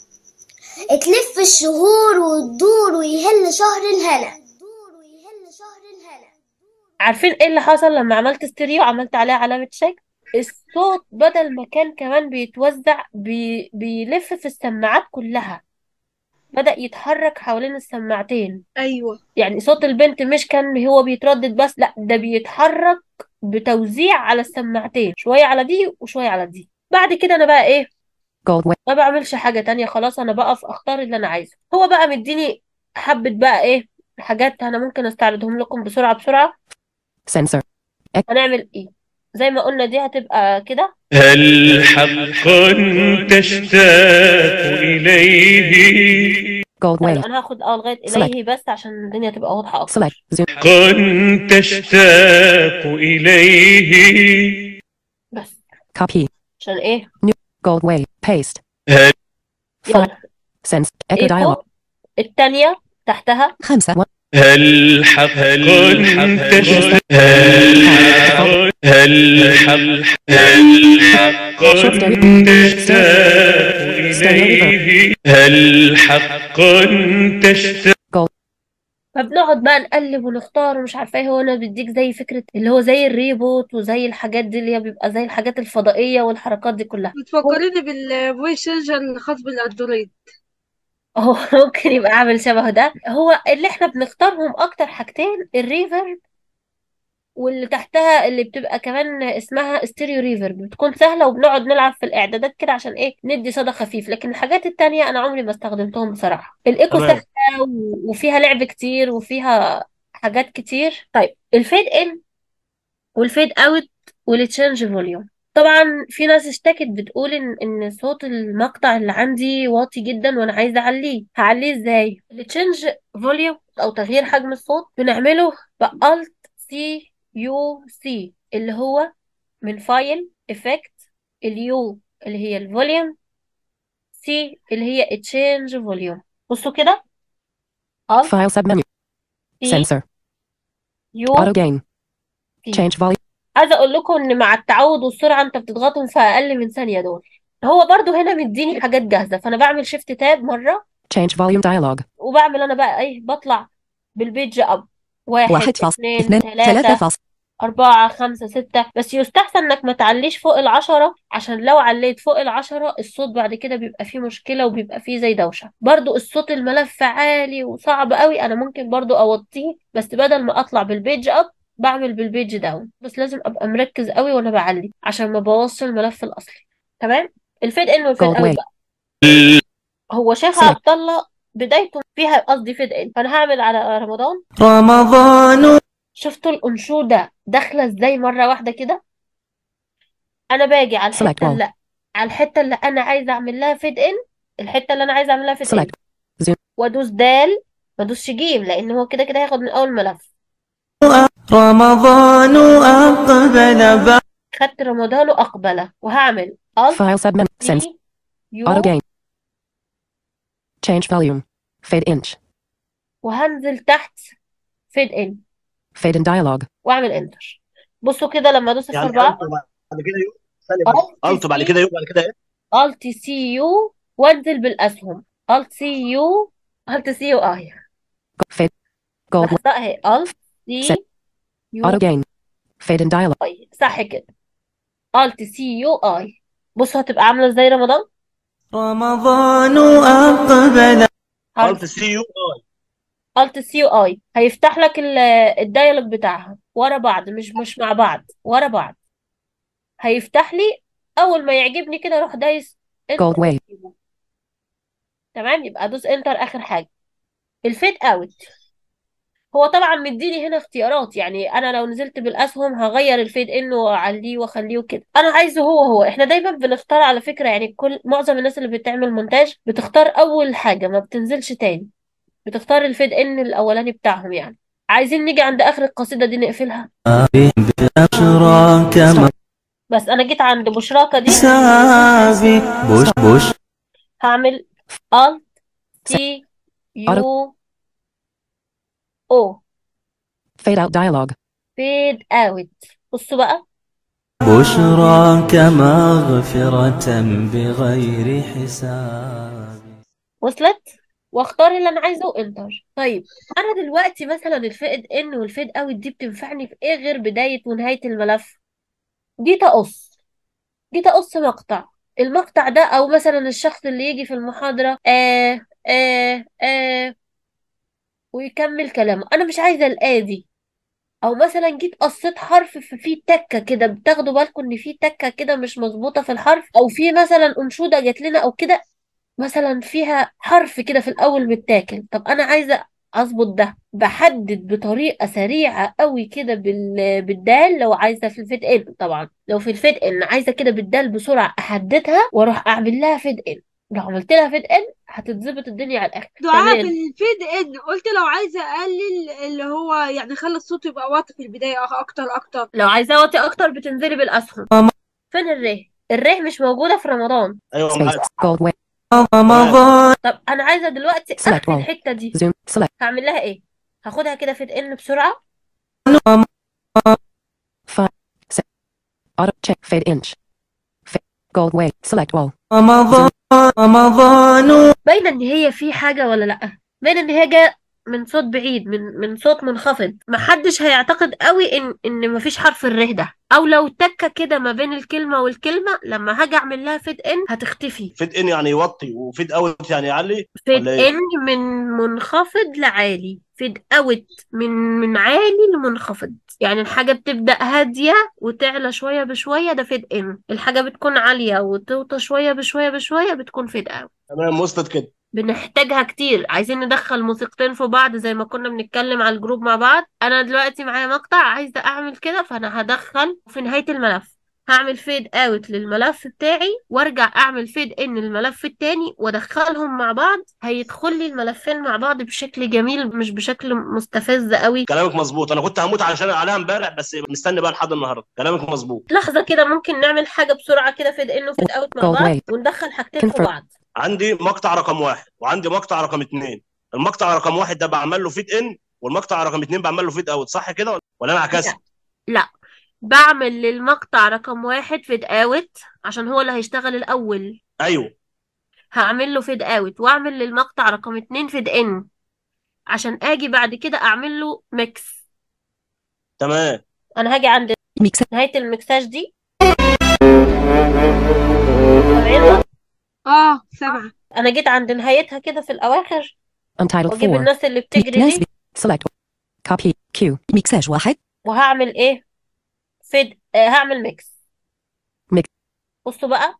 تلف الشهور وتدور ويهل شهر الهنا وتدور ويهل شهر الهنا عارفين ايه اللي حصل لما عملت ستيريو عملت عليها علامة تشيك الصوت بدل ما كان كمان بيتوزع بي... بيلف في السماعات كلها بدأ يتحرك حوالين السماعتين ايوه يعني صوت البنت مش كان هو بيتردد بس لا ده بيتحرك بتوزيع على السماعتين شوية على دي وشوية على دي بعد كده انا بقى ايه Gold wave. ما بعملش حاجة تانية خلاص انا بقف اختار اللي انا عايزه هو بقى مديني حبة بقى ايه حاجات انا ممكن استعرضهم لكم بسرعة بسرعة Sensor. Ec- هنعمل ايه زي ما قلنا دي هتبقى كده هل حقا تشتاق إليه Gold طيب wave. انا هاخد اه لغاية Select. اليه بس عشان الدنيا تبقى واضحة اكتر Select. Zoom. حقا تشتاق إليه بس Copy. عشان ايه New. Gold wave. Paste. هل Full. يلا Sense. Echo ايكو dialog. التانية تحتها خمسة و... هل حقا تشتاق هل حقا هل حقا هل حقا Shift stereo. تشتاق Stereo reverb. إليه هل حقا تشتاق Gold. فبنقعد بقى نقلب ونختار ومش عارفه ايه هو انا بيديك زي فكره اللي هو زي الريبوت وزي الحاجات دي اللي هي بيبقى زي الحاجات الفضائيه والحركات دي كلها هو بتفكريني بالفويس شينجر الخاص بالاندرويد هو ممكن يبقى عامل شبه ده هو اللي احنا بنختارهم اكتر حاجتين الريفرب واللي تحتها اللي بتبقى كمان اسمها ستيريو ريفرب بتكون سهله وبنقعد نلعب في الاعدادات كده عشان ايه ندي صدى خفيف لكن الحاجات التانية انا عمري ما استخدمتهم بصراحه الايكو تمام سهله و- وفيها لعب كتير وفيها حاجات كتير طيب الفيد ان والفيد اوت والتشينج فوليوم طبعا في ناس اشتكت بتقول ان ان صوت المقطع اللي عندي واطي جدا وانا عايزه اعليه هعليه ازاي التشينج فوليوم او تغيير حجم الصوت بنعمله بالت سي يو سي اللي هو من فايل افكت اليو اللي هي الفوليوم سي اللي هي تشينج فوليوم بصوا كده الت File submenu. سي Sensor. يو Auto gain. سي Change volume. عايزه اقول لكم ان مع التعود والسرعه انت بتضغطهم في اقل من ثانيه دول هو برضو هنا مديني حاجات جاهزه فانا بعمل شيفت تاب مره Change volume dialog. وبعمل انا بقى ايه بطلع بالبيج اب واحد واحد فاصل اتنين اثنان ثلاثة تلاتة فاصل أربعة خمسة ستة بس يستحسن إنك ما تعليش فوق العشرة عشان لو عليت فوق العشرة الصوت بعد كده بيبقى فيه مشكلة وبيبقى فيه زي دوشة برضو الصوت الملف عالي وصعب قوي أنا ممكن برضو أوطيه بس بدل ما أطلع بالبيج أب بعمل بالبيج داون بس لازم أبقى مركز قوي وأنا بعلي عشان ما بوظش الملف الأصلي تمام الفيد إن والفيد Gold أوت way. بقى هو شيخ Select. عبد الله بدايته فيها قصدي فيد إن فأنا هعمل على رمضان رمضان شفتوا الأنشودة داخلة ازاي مرة واحدة كده أنا باجي على Select الحتة all. اللي على الحتة اللي أنا عايزة أعمل لها فيد إن الحتة اللي أنا عايزة أعمل لها فيد إن Select. Zoom. وأدوس دال ما أدوسش جيم لأن هو كده كده هياخد من أول ملف رمضان أقبل بعد خدت رمضان وأقبله وهعمل Alt File submenu. Sense. C Auto U gain. Change volume. Fade inch. وهنزل تحت فيد إن Fade in dialog. وأعمل انتر بصوا كده لما أدوس يعني F4 التو بعد كده يو ثانية بس Alt التو بعد C كده يو بعد كده ايه Alt سي يو وانزل بالأسهم Alt سي يو Alt سي يو آي Fade. Gold. لحظة اهي Alt Set. سي يو Auto gain. Fade in dialog. اي صح كده Alt سي يو اي بصوا هتبقى عاملة ازاي رمضان رمضان أقبل حرف الت سي يو اي Alt سي يو اي هيفتح لك ال- الدايلوج بتاعها ورا بعض مش مش مع بعض ورا بعض هيفتح لي اول ما يعجبني كده اروح دايس انتر Gold way. تمام يبقى ادوس انتر اخر حاجة الفيد اوت هو طبعا مديني هنا اختيارات يعني انا لو نزلت بالاسهم هغير الفيد ان واعليه واخليه كده انا عايزه هو هو احنا دايما بنختار على فكرة يعني كل معظم الناس اللي بتعمل مونتاج بتختار اول حاجة ما بتنزلش تاني بتختار الفيد ان الاولاني بتاعهم يعني عايزين نيجي عند اخر القصيدة دي نقفلها بأشراك Stop. بس انا جيت عند بشراكة دي مسابي بوش بوش هعمل Alt T Auto. U O Fade out dialog. fade out بصوا بقى بشراك مغفرة بغير حساب وصلت واختار اللي انا عايزه انتر طيب انا دلوقتي مثلا الفيد ان والفيد اوت دي بتنفعني في ايه غير بداية ونهاية الملف دي تقص دي تقص مقطع المقطع ده او مثلا الشخص اللي يجي في المحاضرة آه آه آه ويكمل كلامه انا مش عايزة الآه دي او مثلا جيت قصيت حرف في فيه تكة كده بتاخدوا بالكم ان فيه تكة كده مش مظبوطة في الحرف او في مثلا انشودة جات لنا او كده مثلا فيها حرف كده في الاول متاكل طب انا عايزه اظبط ده بحدد بطريقه سريعه قوي كده بال... بالدال لو عايزه في الفيد ان طبعا لو في الفيد ان عايزه كده بالدال بسرعه احددها واروح اعمل لها فيد ان لو عملت لها فيد ان هتتظبط الدنيا على الاخر دعاء تمام في الفيد ان قلت لو عايزه اقلل اللي هو يعني خلي الصوت يبقى واطي في البدايه أخ- اكتر اكتر لو عايزاه واطي اكتر بتنزلي بالاسهم فين الره الره مش موجوده في رمضان ايوه Space. معاك Gold way. رمضان طب انا عايزه دلوقتي Select اخفي all. الحته دي Zoom. Select. هعمل لها ايه هاخدها كده فيد ان بسرعه File. Set. Auto check. Fade inch. Fade. Gold way. Select all. رمضان رمضان باينه ان هي في حاجه ولا لا باينه ان هي جايه من صوت بعيد من من صوت منخفض محدش هيعتقد قوي ان ان مفيش حرف الره ده او لو تكه كده ما بين الكلمه والكلمه لما هاجي اعمل لها فيد ان هتختفي فيد ان يعني يوطي وفيد اوت يعني يعلي فيد ولا ايه؟ ان من منخفض لعالي فيد اوت من من عالي لمنخفض يعني الحاجة بتبدأ هادية وتعلى شوية بشوية ده فيد ان الحاجة بتكون عالية وتوطى شوية بشوية بشوية بتكون فيد اوت تمام وصلت كده بنحتاجها كتير عايزين ندخل موسيقتين في بعض زي ما كنا بنتكلم على الجروب مع بعض انا دلوقتي معايا مقطع عايزة اعمل كده فانا هدخل في نهاية الملف هعمل فيد اوت للملف بتاعي وارجع اعمل فيد ان للملف التاني وادخلهم مع بعض هيدخل لي الملفين مع بعض بشكل جميل مش بشكل مستفز قوي كلامك مظبوط انا كنت هموت علشان عليها امبارح بس مستني بقى لحد النهارده كلامك مظبوط لحظة كده ممكن نعمل حاجة بسرعة كده فيد ان وفيد اوت مع Gold بعض way. وندخل حاجتين في Confirm. بعض عندي مقطع رقم واحد وعندي مقطع رقم اثنين المقطع رقم واحد ده بعمل له فيد ان والمقطع رقم اثنين بعمل له فيد اوت صح كده ولا انا عكست؟ لا بعمل للمقطع رقم واحد فيد اوت عشان هو اللي هيشتغل الأول ايوه هعمل له فيد اوت واعمل للمقطع رقم اتنين فيد ان عشان اجي بعد كده اعمل له ميكس تمام انا هاجي عند ميكس نهاية المكساج دي سامعينها؟ اه سبعة انا جيت عند نهايتها كده في الاواخر Untitled واجيب 4. الناس اللي بتجري ناس دي Select. Copy. Q. ميكساج واحد وهعمل ايه فيد آه هعمل ميكس ميكس. بصوا بقى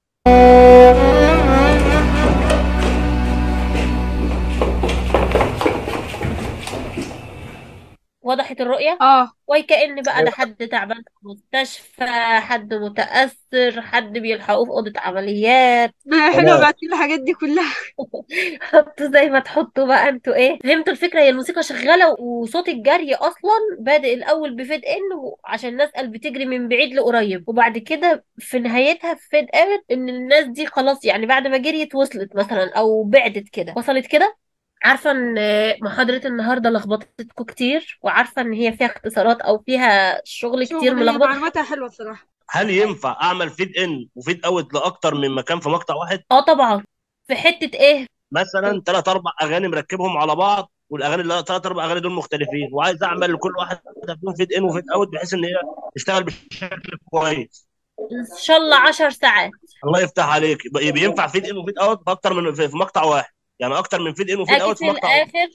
وضحت الرؤية اه وكأن بقى ده حد تعبان في مستشفى حد متأثر حد بيلحقوه في أوضة عمليات ما حلوة تمام بعت لي الحاجات دي كلها حطوا زي ما تحطوا بقى انتوا ايه فهمتوا الفكرة هي الموسيقى شغالة وصوت الجري اصلا بادئ الاول بفيد ان عشان الناس قال بتجري من بعيد لقريب وبعد كده في نهايتها في فيد اوت ان الناس دي خلاص يعني بعد ما جريت وصلت مثلا او بعدت كده وصلت كده عارفة ان محاضرة النهاردة لخبطتكم كتير وعارفة ان هي فيها اختصارات او فيها شغل كتير شغل هي ملخبط معلوماتها حلوة الصراحة هل ينفع اعمل فيد ان وفيد اوت لاكتر من مكان في مقطع واحد اه طبعا في حتة ايه مثلا ثلاث اربع اغاني مركبهم على بعض والاغاني اللي ثلاث اربع اغاني دول مختلفين وعايز اعمل لكل واحد فيهم فيد ان وفيد اوت بحيث ان هي تشتغل بشكل كويس ان شاء الله عشر ساعات الله يفتح عليك يبقى بينفع فيد ان وفيد اوت باكتر من في في مقطع واحد يعني اكتر من فيد ان وفيد اجي اوت في في مقطع واحد الاخر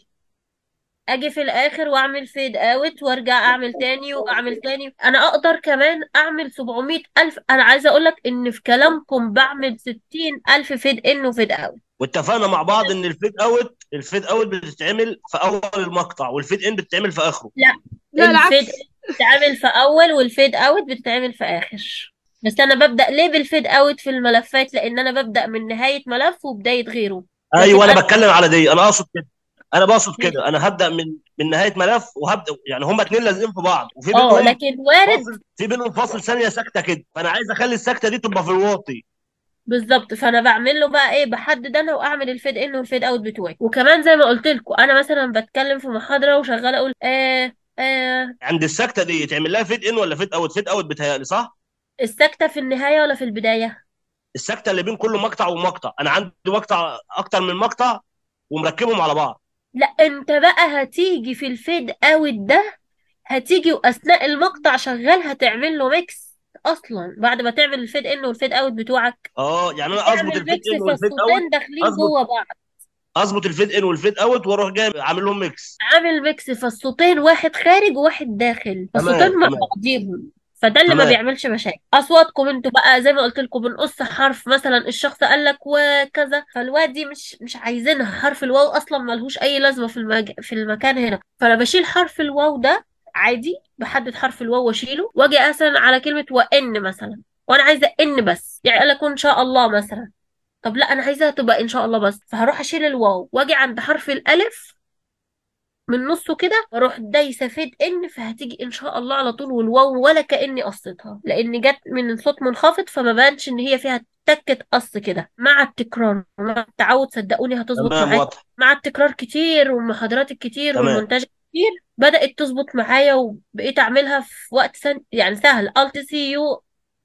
اجي في الاخر واعمل فيد اوت وارجع اعمل تاني واعمل تاني انا اقدر كمان اعمل 700 الف انا عايزه اقول لك ان في كلامكم بعمل 60 الف فيد ان وفيد اوت واتفقنا مع بعض ان الفيد اوت الفيد اوت بتتعمل في اول المقطع والفيد ان بتتعمل في اخره لا لا الفيد العكس بتتعمل في اول والفيد اوت بتتعمل في اخر بس انا ببدا ليه بالفيد اوت في الملفات لان انا ببدا من نهايه ملف وبدايه غيره لكن ايوه انا انا بتكلم على دي انا اقصد كده انا بقصد كده انا هبدا من من نهايه ملف وهبدا يعني هما اتنين لازقين في بعض وفي اه بينهم لكن وارد فاصل في بينهم فاصل ثانيه ساكته كده فانا عايز اخلي السكته دي تبقى في الواطي بالظبط فانا بعمل له بقى ايه بحدد انا واعمل الفيد ان والفيد اوت بتوعي وكمان زي ما قلت لكم انا مثلا بتكلم في محاضره وشغاله اقول آه آه عند السكته دي يتعمل لها فيد ان ولا فيد اوت فيد اوت بتهيألي صح السكته في النهايه ولا في البدايه السكته اللي بين كل مقطع ومقطع انا عندي مقطع اكتر من مقطع ومركبهم على بعض لا انت بقى هتيجي في الفيد اوت ده هتيجي واثناء المقطع شغال هتعمل له ميكس اصلا بعد ما تعمل الفيد ان والفيد اوت بتوعك اه يعني انا اظبط تعمل الفيد ميكس ان والفيد اوت فالصوتين داخلين اظبط جوه بعض اظبط الفيد ان والفيد اوت واروح جاي عامل لهم ميكس عامل ميكس فالصوتين واحد خارج وواحد داخل فالصوتين تمام مع تمام بعضيهم فده اللي ما تمام بيعملش مشاكل اصواتكم انتوا بقى زي ما قلت لكم بنقص حرف مثلا الشخص قال لك وكذا فالوا دي مش مش عايزينها حرف الواو اصلا ملهوش اي لازمه في المج... في المكان هنا فانا بشيل حرف الواو ده عادي بحدد حرف الواو واشيله واجي مثلا على كلمه وان مثلا وانا عايزه ان بس يعني قال لك ان شاء الله مثلا طب لا انا عايزاها تبقى ان شاء الله بس فهروح اشيل الواو واجي عند حرف الالف من نصه كده اروح دايسه فيد ان فهتيجي ان شاء الله على طول والواو ولا كاني قصيتها لان جت من صوت منخفض فما بانش ان هي فيها تكه قص كده مع التكرار ومع التعود صدقوني هتظبط تمام معاك واضح مع التكرار كتير والمحاضرات الكتير تمام والمونتاج كتير بدأت تظبط معايا وبقيت اعملها في وقت سن... يعني سهل الت سي يو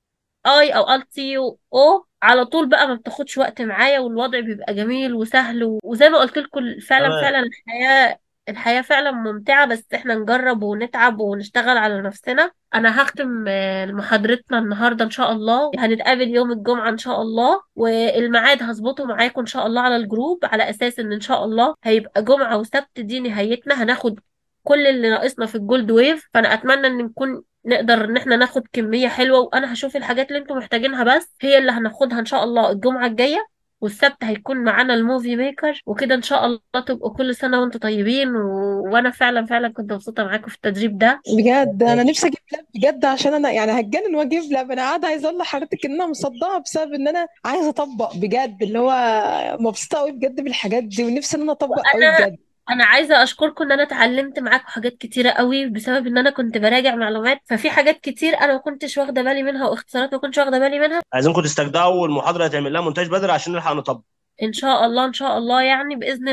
اي او الت سي يو او على طول بقى ما بتاخدش وقت معايا والوضع بيبقى جميل وسهل و... وزي ما قلت لكم فعلا تمام فعلا الحياة الحياة فعلا ممتعة بس احنا نجرب ونتعب ونشتغل على نفسنا انا هختم آه، محاضرتنا النهاردة ان شاء الله هنتقابل يوم الجمعة ان شاء الله والميعاد هظبطه معاكم ان شاء الله على الجروب على اساس ان ان شاء الله هيبقى جمعة وسبت دي نهايتنا هناخد كل اللي ناقصنا في الجولد ويف فانا اتمنى ان نكون نقدر ان احنا ناخد كمية حلوة وانا هشوف الحاجات اللي انتم محتاجينها بس هي اللي هناخدها ان شاء الله الجمعة الجاية والسبت هيكون معانا الموفي ميكر وكده ان شاء الله تبقوا كل سنة وانتم طيبين و... وانا فعلا فعلا كنت مبسوطة معاكم في التدريب ده بجد انا نفسي اجيب لاب بجد عشان انا يعني هتجنن واجيب لاب انا قاعده عايزه اقول لحضرتك ان انا مصدعه بسبب ان انا عايزه اطبق بجد اللي هو مبسوطه قوي بجد بالحاجات دي ونفسي ان انا اطبق قوي وانا بجد انا عايزه اشكركم ان انا اتعلمت معاكم حاجات كتيره قوي بسبب ان انا كنت براجع معلومات ففي حاجات كتير انا ما كنتش واخده بالي منها واختصارات ما كنتش واخده بالي منها عايزينكم تستجدعوا والمحاضره هتعمل لها مونتاج بدري عشان نلحق نطبق ان شاء الله ان شاء الله يعني باذن الله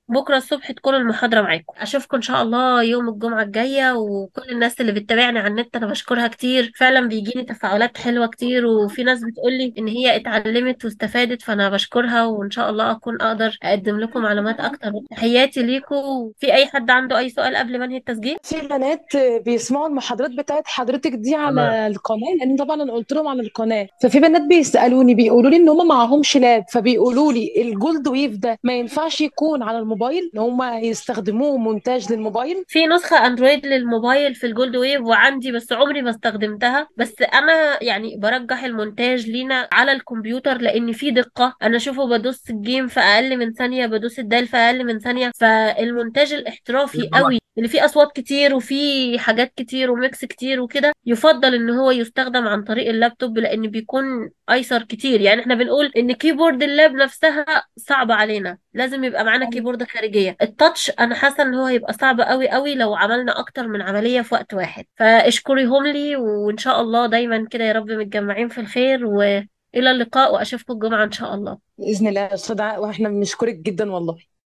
بكرة الصبح تكون المحاضرة معاكم أشوفكم إن شاء الله يوم الجمعة الجاية وكل الناس اللي بتتابعني على النت أنا بشكرها كتير فعلا بيجيني تفاعلات حلوة كتير وفي ناس بتقولي إن هي اتعلمت واستفادت فأنا بشكرها وإن شاء الله أكون أقدر أقدم لكم معلومات أكتر تحياتي ليكم في أي حد عنده أي سؤال قبل ما أنهي التسجيل؟ في بنات بيسمعوا المحاضرات بتاعت حضرتك دي تمام على القناه لان طبعا انا قلت لهم على القناه ففي بنات بيسالوني بيقولوا لي ان هم معهمش لاب فبيقولوا لي الجولد ويف ده ما ينفعش يكون على الموبايل ان هم يستخدموه مونتاج للموبايل في نسخة اندرويد للموبايل في الجولد ويف وعندي بس عمري ما استخدمتها بس انا يعني برجح المونتاج لينا على الكمبيوتر لان في دقة انا اشوفه بدوس الجيم في اقل من ثانية بدوس الدال في اقل من ثانية فالمونتاج الاحترافي طبعا قوي اللي فيه اصوات كتير وفيه حاجات كتير وميكس كتير وكده يفضل ان هو يستخدم عن طريق اللابتوب لان بيكون ايسر كتير يعني احنا بنقول ان كيبورد اللاب نفسها صعبة علينا لازم يبقى معانا كيبورد خارجية التاتش انا حاسة ان هو هيبقى صعب قوي قوي لو عملنا اكتر من عملية في وقت واحد فاشكريهم لي وان شاء الله دايما كده يا رب متجمعين في الخير والى اللقاء واشوفكم الجمعة ان شاء الله باذن الله يا استاذ واحنا بنشكرك جدا والله